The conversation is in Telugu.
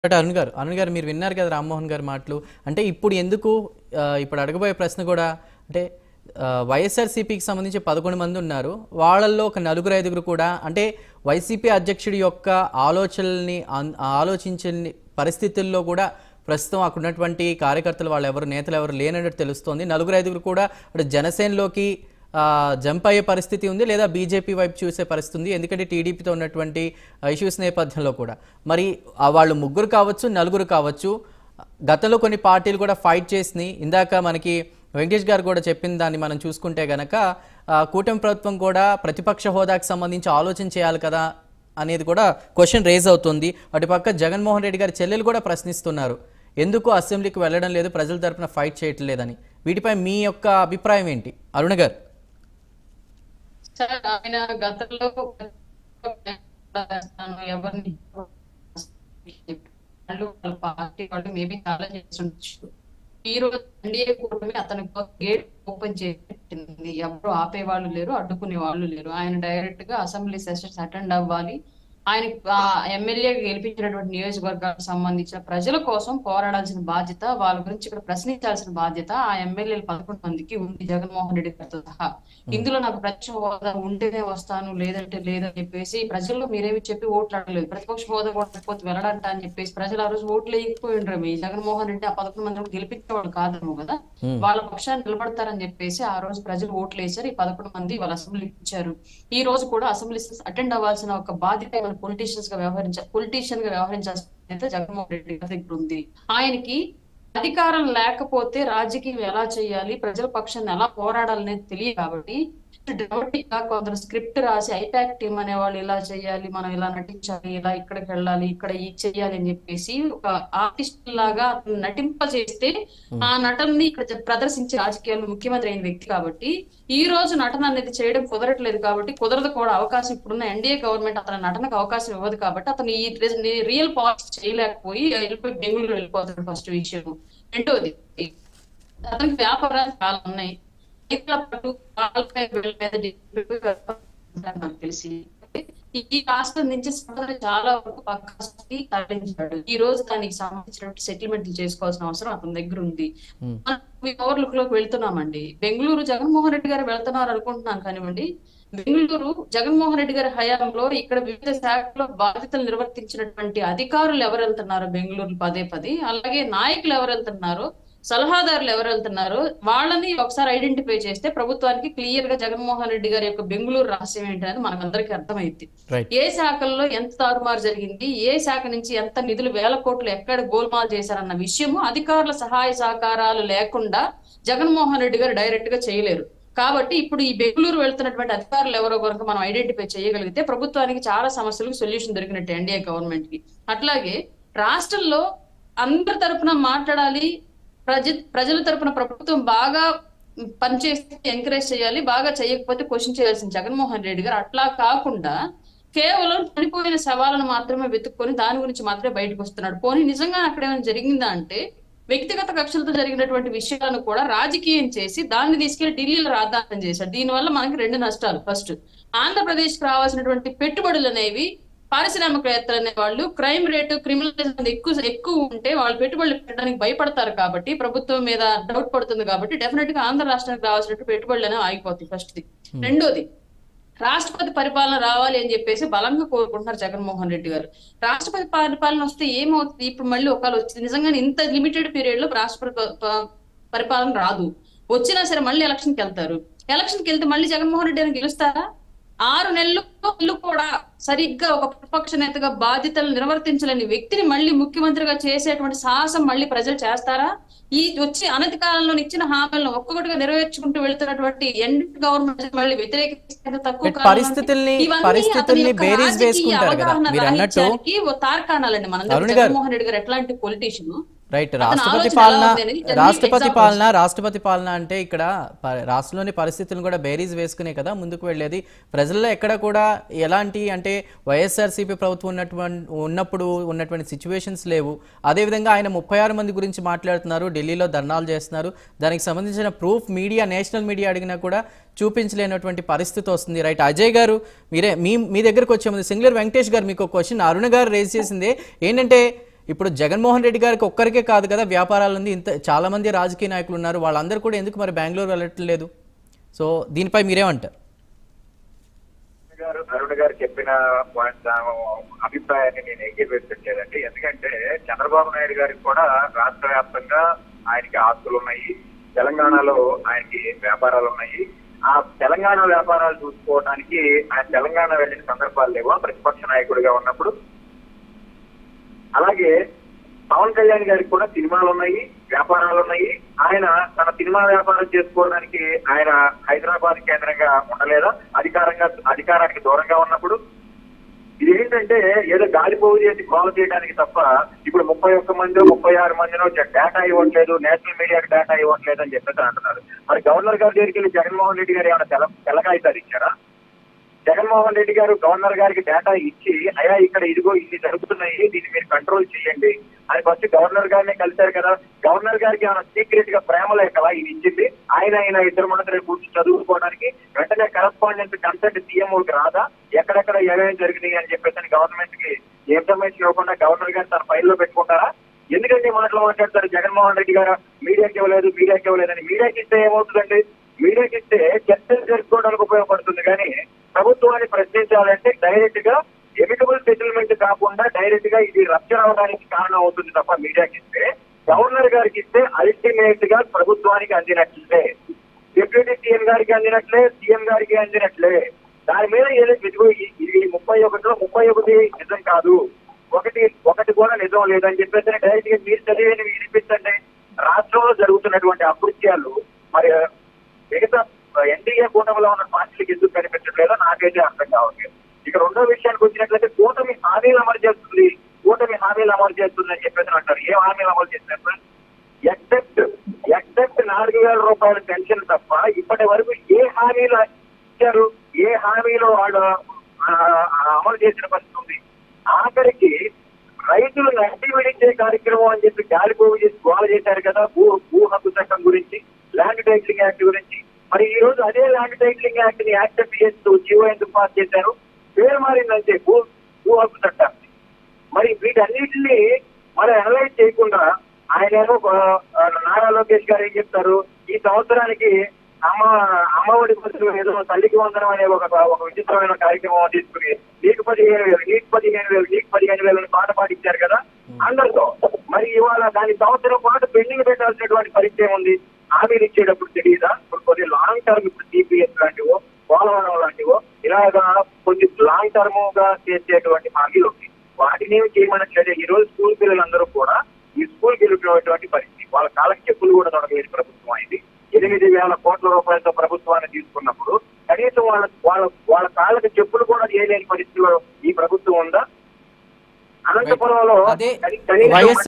బట్ అరుణ్ గారు అరుణ్ గారు మీరు విన్నారు కదా రామ్మోహన్ గారి మాటలు అంటే ఇప్పుడు ఎందుకు ఆ, ఇప్పుడు అడగబోయే ప్రశ్న కూడా అంటే ఆ, వైఎస్ఆర్సీపీకి సంబంధించి పదకొండు మంది ఉన్నారు వాళ్ళల్లో ఒక నలుగురు ఐదుగురు కూడా అంటే వైసీపీ అధ్యక్షుడి యొక్క ఆలోచనల్ని అన్- ఆలోచించని పరిస్థితుల్లో కూడా ప్రస్తుతం అక్కడ ఉన్నటువంటి కార్యకర్తలు వాళ్ళు ఎవరు నేతలు ఎవరు లేనట్టు తెలుస్తోంది నలుగురు ఐదుగురు కూడా అటు జనసేనలోకి ఆ, జంప్ అయ్యే పరిస్థితి ఉంది లేదా బీజేపీ వైపు చూసే పరిస్థితి ఉంది ఎందుకంటే టీడీపీతో ఉన్నటువంటి ఇష్యూస్ నేపథ్యంలో కూడా మరి ఆ వాళ్ళు ముగ్గురు కావచ్చు నలుగురు కావచ్చు గతంలో కొన్ని పార్టీలు కూడా ఫైట్ చేసినాయి ఇందాక మనకి వెంకటేష్ గారు కూడా చెప్పిన దాన్ని మనం చూసుకుంటే గనక ఆ, కూటమి ప్రభుత్వం కూడా ప్రతిపక్ష హోదాకు సంబంధించి ఆలోచన చేయాలి కదా అనేది కూడా క్వశ్చన్ రేజ్ అవుతుంది అటుపక్క జగన్మోహన్ రెడ్డి గారి చెల్లెలు కూడా ప్రశ్నిస్తున్నారు ఎందుకు అసెంబ్లీకి వెళ్ళడం లేదు ప్రజల తరపున ఫైట్ చేయటం లేదని వీటిపై మీ యొక్క అభిప్రాయం ఏంటి అరుణ గారు సార్ ఆయన గతంలో చేస్తాను ఎవరిని వాళ్ళు వాళ్ళ పార్టీ వాళ్ళు మేబీ చాలా చేస్తుండొచ్చు ఈ రోజు ఎన్డీఏ కూటమి అతని గేట్ ఓపెన్ చేసింది ఎవరు ఆపే వాళ్ళు లేరు అడ్డుకునే వాళ్ళు లేరు ఆయన డైరెక్ట్ గా అసెంబ్లీ సెషన్స్ అటెండ్ అవ్వాలి ఆయన ఎమ్మెల్యే గెలిపించినటువంటి నియోజకవర్గాలకు సంబంధించిన ప్రజల కోసం పోరాడాల్సిన బాధ్యత వాళ్ళ గురించి ఇక్కడ ప్రశ్నించాల్సిన బాధ్యత ఆ ఎమ్మెల్యేలు పదకొండు మందికి ఉంది జగన్మోహన్ రెడ్డి గారితో సహా ఇందులో నాకు ప్రతిపక్ష హోదా ఉంటేనే వస్తాను లేదంటే లేదని చెప్పేసి ప్రజల్లో మీరేమి చెప్పి ఓట్లు అడగలేదు ప్రతిపక్ష హోదా కూడా లేకపోతే వెళ్ళడంట అని చెప్పేసి ప్రజలు ఆ రోజు ఓట్లు వేయకపోయి ఉండరు మీ జగన్మోహన్ రెడ్డి ఆ పదకొండు మంది గెలిపించేవాడు కాదేమో కదా వాళ్ళ పక్షాన్ని నిలబడతారని చెప్పేసి ఆ రోజు ప్రజలు ఓట్లు వేశారు ఈ పదకొండు మంది వాళ్ళ అసెంబ్లీకి ఇచ్చారు ఈ రోజు కూడా అసెంబ్లీ అటెండ్ అవ్వాల్సిన ఒక బాధ్యత పొలిటీషియన్స్ గా వ్యవహరించాలి పొలిటీషియన్ గా వ్యవహరించాల్సిన బాధ్యత జగన్మోహన్ రెడ్డి గారి దగ్గర ఉంది ఆయనకి అధికారం లేకపోతే రాజకీయం ఎలా చేయాలి ప్రజల పక్షాన్ని ఎలా పోరాడాలనేది తెలియదు కాబట్టి డ్రామాటిక్ గా కొందరు స్క్రిప్ట్ రాసి ఐపాక్ టీమ్ అనే వాళ్ళు ఇలా చేయాలి మనం ఇలా నటించాలి ఇలా ఇక్కడికి వెళ్ళాలి ఇక్కడ ఈ చేయాలి అని చెప్పేసి ఒక ఆర్టిస్ట్ లాగా అతను నటింప చేస్తే ఆ నటనని ఇక్కడ జ- ప్రదర్శించే రాజకీయాల్లో ముఖ్యమంత్రి అయిన వ్యక్తి కాబట్టి ఈ రోజు నటన అనేది చేయడం కుదరట్లేదు కాబట్టి కుదరదు కూడా అవకాశం ఇప్పుడున్న ఎన్డీఏ గవర్నమెంట్ అతని నటనకు అవకాశం ఇవ్వదు కాబట్టి అతను ఈ రియల్ పాలిటిక్స్ చేయలేకపోయి వెళ్ళిపోయి బెంగళూరు వెళ్ళిపోతాడు ఫస్ట్ విషయం రెండోది అతనికి వ్యాపారాలు చాలా ఉన్నాయి రైతుల పాటు పాలపై వీళ్ళ మీద డిపెండ్ ఉంటారు నాకు తెలిసి ఈ రాష్ట్రం నుంచి సంపద చాలా వరకు పక్కకి తరలించాడు ఈ రోజు దానికి సంబంధించినటువంటి సెటిల్మెంట్లు చేసుకోవాల్సిన అవసరం అతని దగ్గర ఉంది Hmm. మనం ఓవర్ లుక్ లోకి వెళ్తున్నామండి బెంగళూరు జగన్మోహన్ రెడ్డి గారు వెళ్తున్నారు అనుకుంటున్నాను కానివ్వండి బెంగళూరు జగన్మోహన్ రెడ్డి గారి హయాంలో ఇక్కడ వివిధ శాఖల్లో బాధ్యతలు నిర్వర్తించినటువంటి అధికారులు ఎవరు వెళ్తున్నారు బెంగళూరు పదే పదే అలాగే నాయకులు ఎవరు వెళ్తున్నారు సలహాదారులు ఎవరు వెళ్తున్నారో వాళ్ళని ఒకసారి ఐడెంటిఫై చేస్తే ప్రభుత్వానికి క్లియర్ గా జగన్మోహన్ రెడ్డి గారి యొక్క బెంగళూరు రహస్యం ఏంటనేది మనకందరికీ అర్థమైంది రైట్ ఏ శాఖల్లో ఎంత తారుమారు జరిగింది ఏ శాఖ నుంచి ఎంత నిధులు వేల కోట్లు ఎక్కడ గోల్మాల్ చేశారన్న విషయము అధికారుల సహాయ సహకారాలు లేకుండా జగన్మోహన్ రెడ్డి గారు డైరెక్ట్ గా చేయలేరు కాబట్టి ఇప్పుడు ఈ బెంగళూరు వెళ్తున్నటువంటి అధికారులు ఎవరో కనుక మనం ఐడెంటిఫై చేయగలిగితే ప్రభుత్వానికి చాలా సమస్యలకు సొల్యూషన్ దొరికినట్టు ఎన్డీఏ గవర్నమెంట్ కి అట్లాగే రాష్ట్రంలో అందరి తరపున మాట్లాడాలి ప్రజ ప్రజల తరపున ప్రభుత్వం బాగా పనిచేస్తే ఎంకరేజ్ చేయాలి బాగా చేయకపోతే క్వశ్చన్ చేయాల్సిన జగన్మోహన్ రెడ్డి గారు అట్లా కాకుండా కేవలం చనిపోయిన శవాలను మాత్రమే వెతుక్కొని దాని గురించి మాత్రమే బయటకు వస్తున్నాడు పోనీ నిజంగా అక్కడ ఏమైనా జరిగిందా అంటే వ్యక్తిగత కక్షలతో జరిగినటువంటి విషయాలను కూడా రాజకీయం చేసి దాన్ని తీసుకెళ్లి ఢిల్లీలో రాద్దానం చేశాడు దీనివల్ల మనకి రెండు నష్టాలు ఫస్ట్ ఆంధ్రప్రదేశ్ కి రావాల్సినటువంటి పెట్టుబడులు అనేవి పారిశ్రామికవేత్తలు అనే వాళ్ళు క్రైమ్ రేటు క్రిమినల్ ఎక్కువ ఎక్కువ ఉంటే వాళ్ళు పెట్టుబడులు పెట్టడానికి భయపడతారు కాబట్టి ప్రభుత్వం మీద డౌట్ పడుతుంది కాబట్టి డెఫినెట్ గా ఆంధ్ర రాష్ట్రానికి రావాల్సినట్టు పెట్టుబడులు అనేవి ఆగిపోతాయి ఫస్ట్ ది రెండోది రాష్ట్రపతి పరిపాలన రావాలి అని చెప్పేసి బలంగా కోరుకుంటున్నారు జగన్మోహన్ రెడ్డి గారు రాష్ట్రపతి పరిపాలన వస్తే ఏమవుతుంది ఇప్పుడు మళ్ళీ ఒకవేళ వచ్చింది నిజంగా ఇంత లిమిటెడ్ పీరియడ్ లో రాష్ట్రపతి ప- ప- పరిపాలన రాదు వచ్చినా సరే మళ్ళీ ఎలక్షన్ కి వెళ్తారు ఎలక్షన్ కి వెళ్తే మళ్ళీ జగన్మోహన్ రెడ్డి గారిని గెలుస్తారా ఆరు నెలలు నెలలు కూడా సరిగ్గా ఒక ప్రతిపక్ష నేతగా బాధ్యతలు నిర్వర్తించలేని వ్యక్తిని మళ్ళీ ముఖ్యమంత్రిగా చేసేటువంటి సాహసం మళ్ళీ ప్రజలు చేస్తారా ఈ వచ్చి అనతి కాలంలో ఇచ్చిన హామీలను ఒక్కొక్కటిగా నెరవేర్చుకుంటూ వెళ్తున్నటువంటి ఎండ్ గవర్నమెంట్ మళ్ళీ వ్యతిరేకిస్తే తక్కువ బట్ కాలం పరిస్థితుల్ని అంటే ఇవన్నీ పరిస్థితుల్ని అతని యొక్క బేరీస్ రాజకీయ వేసుకుంటారు కదా అవగాహన మీరు అన్నట్టు రాహిత్యానికి ఓ తార్కాణాలండి మన అరుణ్ గారు. జగన్మోహన్ రెడ్డి గారు ఎట్లాంటి పొలిటీషియన్ రైట్ అతని రాష్ట్రపతి ఆలోచన పాలన ఎలా ఉంది అనేది జనరల్ రాష్ట్రపతి examples. పాలన రాష్ట్రపతి పాలన అంటే ఇక్కడ ప- రాష్ట్రంలోని పరిస్థితులను కూడా బేరీజ్ వేసుకునే కదా ముందుకు వెళ్ళేది ప్రజల్లో ఎక్కడ కూడా ఎలాంటి అంటే వైఎస్ఆర్సీపీ ప్రభుత్వం ఉన్నటువంటి ఉన్నప్పుడు ఉన్నటువంటి సిచ్యువేషన్స్ లేవు అదేవిధంగా ఆయన ముప్పై ఆరు మంది గురించి మాట్లాడుతున్నారు ఢిల్లీలో ధర్నాలు చేస్తున్నారు దానికి సంబంధించిన ప్రూఫ్ మీడియా నేషనల్ మీడియా అడిగినా కూడా చూపించలేనటువంటి పరిస్థితి వస్తుంది రైట్ అజయ్ గారు మీరే మీ మీ దగ్గరకు వచ్చే ముందు సింగులర్ వెంకటేష్ గారు మీకు క్వశ్చన్ అరుణ గారు రేజ్ చేసింది ఏంటంటే ఇప్పుడు జగన్మోహన్ రెడ్డి గారికి ఒక్కరికే కాదు కదా వ్యాపారాలు ఉంది ఇంత చాలా మంది రాజకీయ నాయకులు ఉన్నారు వాళ్ళందరూ కూడా ఎందుకు మరి బెంగళూరు వెళ్ళట్లేదు సో దీనిపై మీరేమంటారు గారు అరుణ్ గారు చెప్పిన పాయింట్ అభిప్రాయాన్ని నేను ఏకీభవించట్లేదండి ఎందుకంటే చంద్రబాబు నాయుడు గారికి కూడా రాష్ట్ర వ్యాప్తంగా ఆయనకి ఆస్తులు ఉన్నాయి తెలంగాణలో ఆయనకి వ్యాపారాలు ఉన్నాయి ఆ తెలంగాణ వ్యాపారాలు చూసుకోవడానికి ఆయన తెలంగాణ వెళ్ళిన సందర్భాలు లేవా ప్రతిపక్ష నాయకుడిగా ఉన్నప్పుడు అలాగే పవన్ కళ్యాణ్ గారికి కూడా సినిమాలు ఉన్నాయి వ్యాపారాలు ఉన్నాయి ఆయన తన సినిమా వ్యాపారం చేసుకోవడానికి ఆయన హైదరాబాద్ కేంద్రంగా ఉండలేదా అధికారంగా అధికారానికి దూరంగా ఉన్నప్పుడు ఇది ఏంటంటే ఏదో గాలిపోగు చేసి కాల్ చేయడానికి తప్ప ఇప్పుడు ముప్పై ఒక్క మంది ముప్పై ఆరు మందినో డేటా ఇవ్వట్లేదు నేషనల్ మీడియాకి డేటా ఇవ్వట్లేదు అని చెప్పేసి అంటున్నారు మరి గవర్నర్ గారి దగ్గరికి వెళ్ళి జగన్మోహన్ రెడ్డి గారు ఏమైనా తెల తెలకాయితారు ఇచ్చారా జగన్మోహన్ రెడ్డి గారు గవర్నర్ గారికి డేటా ఇచ్చి అయా ఇక్కడ ఇదిగో ఇన్ని జరుగుతున్నాయి దీన్ని మీరు కంట్రోల్ చేయండి అని ఫస్ట్ గవర్నర్ గారిని కలిశారు కదా గవర్నర్ గారికి ఏమైనా సీక్రెట్ గా ప్రేమ లేకలా ఇది ఇచ్చింది ఆయన ఆయన ఇద్దరు మంది కూర్చొని చదువుకోవడానికి వెంటనే కరస్పాండెంట్ కన్సల్ట్ సీఎంఓకి రాదా ఎక్కడెక్కడ ఏమేమి జరిగినాయి అని చెప్పేసి గవర్నమెంట్ కి ఇన్ఫర్మేషన్ ఇవ్వకుండా గవర్నర్ గారు తన ఫైల్లో పెట్టుకుంటారా ఎందుకంటే ఈ మాటలు మాట్లాడతారు జగన్మోహన్ రెడ్డి గారు మీడియాకి ఇవ్వలేదు మీడియాకి ఇవ్వలేదని మీడియాకి ఇస్తే ఏమవుతుందండి మీడియాకి ఇస్తే చర్చలు జరుపుకోవడానికి ఉపయోగపడుతుంది కానీ ప్రభుత్వాన్ని ప్రశ్నించాలంటే డైరెక్ట్ గా ఎమికబుల్ సెటిల్మెంట్ కాకుండా డైరెక్ట్ గా ఇది రప్చర్ అవడానికి కారణం అవుతుంది తప్ప మీడియాకి ఇస్తే గవర్నర్ గారికి ఇస్తే అల్టిమేట్ గా ప్రభుత్వానికి అందినట్లే డిప్యూటీ సీఎం గారికి అందినట్లే సీఎం గారికి అందినట్లే దాని మీద ఏదో ఇదిగో ఈ- ఇది ముప్పై ఒకటిలో ముప్పై ఒకటి నిజం కాదు ఒకటి ఒకటి కూడా నిజం లేదని చెప్పేసి డైరెక్ట్ గా మీరు చదివేది వినిపించండి రాష్ట్రంలో జరుగుతున్నటువంటి అకృత్యాలు మరి మిగతా ఎన్డీఏ కూటమిలో ఉన్న పార్టీలకు ఎందుకు కనిపించట్లేదో నాకైతే అర్థం కావట్లేదు ఇక రెండో విషయానికి వచ్చినట్లయితే కూటమి హామీలు అమలు చేస్తుంది కూటమి హామీలు అమలు చేస్తుంది అని చెప్పేసి అంటారు ఏ హామీలు అమలు చేసినప్పుడు ఎక్సెప్ట్ ఎక్సెప్ట్ నాలుగు వేల రూపాయల పెన్షన్ తప్ప ఇప్పటి వరకు ఏ హామీలు ఇచ్చారు ఏ హామీలో వాళ్ళు ఆ, ఆ, అమలు చేసిన పరిస్థితి ఉంది ఆఖరికి రైతులు నడ్డి విడిచే కార్యక్రమం అని చెప్పి గాలిపోగు చేసి గోల చేశారు కదా భూ భూ హక్కు చట్టం గురించి ల్యాండ్ టైటిలింగ్ యాక్ట్ గురించి మరి ఈ రోజు అదే ల్యాండ్ టైటిలింగ్ యాక్ట్ ని యాక్సెప్ట్ చేస్తూ జీవో ఎందుకు పాస్ చేశారు పేరు మారిందంటే భూ భూ హక్కు చట్టాన్ని మరి వీటన్నిటిని మరి అనలైజ్ చేయకుండా ఆయన ఏమో ఆ, నారా లోకేష్ గారు ఏం చెప్తారు ఈ సంవత్సరానికి అమ్మ అమ్మఒడి బస్సులు ఏదో తల్లికి వందనం అనే ఒక ఒక విచిత్రమైన కార్యక్రమం తీసుకుని నీకు పదిహేను వేలు నీకు పదిహేను వేలు నీకు పదిహేను వేలు అని పాట పాటించారు కదా అందరితో మరి ఇవాళ దాని సంవత్సరం పాటు పెండింగ్ పెట్టాల్సినటువంటి పరిచయం ఉంది హామీలు ఇచ్చేటప్పుడు తెలియదా ఇప్పుడు కొద్ది లాంగ్ టర్మ్ ఇప్పుడు సిపిఎస్ లాంటివో పోలవరం లాంటివో ఇలాగా కొంచెం లాంగ్ టర్మ్ గా చేసేటువంటి హామీలు ఉన్నాయి వాటిని ఏమి చేయమనట్లేదు ఈ రోజు స్కూల్ పిల్లలందరూ కూడా ఈ స్కూల్ కి వెళ్ళినటువంటి పరిస్థితి వాళ్ళ కాళ్ళకి చెప్పులు కూడా దొరకలేదు ప్రభుత్వం అయింది ఎనిమిది వేల కోట్ల రూపాయలతో ప్రభుత్వాన్ని తీసుకున్నప్పుడు కనీసం వాళ్ళ వాళ్ళ వాళ్ళ కాళ్ళకి చెప్పులు కూడా చేయలేని పరిస్థితిలో ఈ ప్రభుత్వం ఉందా అనంతపురంలో అదే కనీ- కనీసం వైఎస్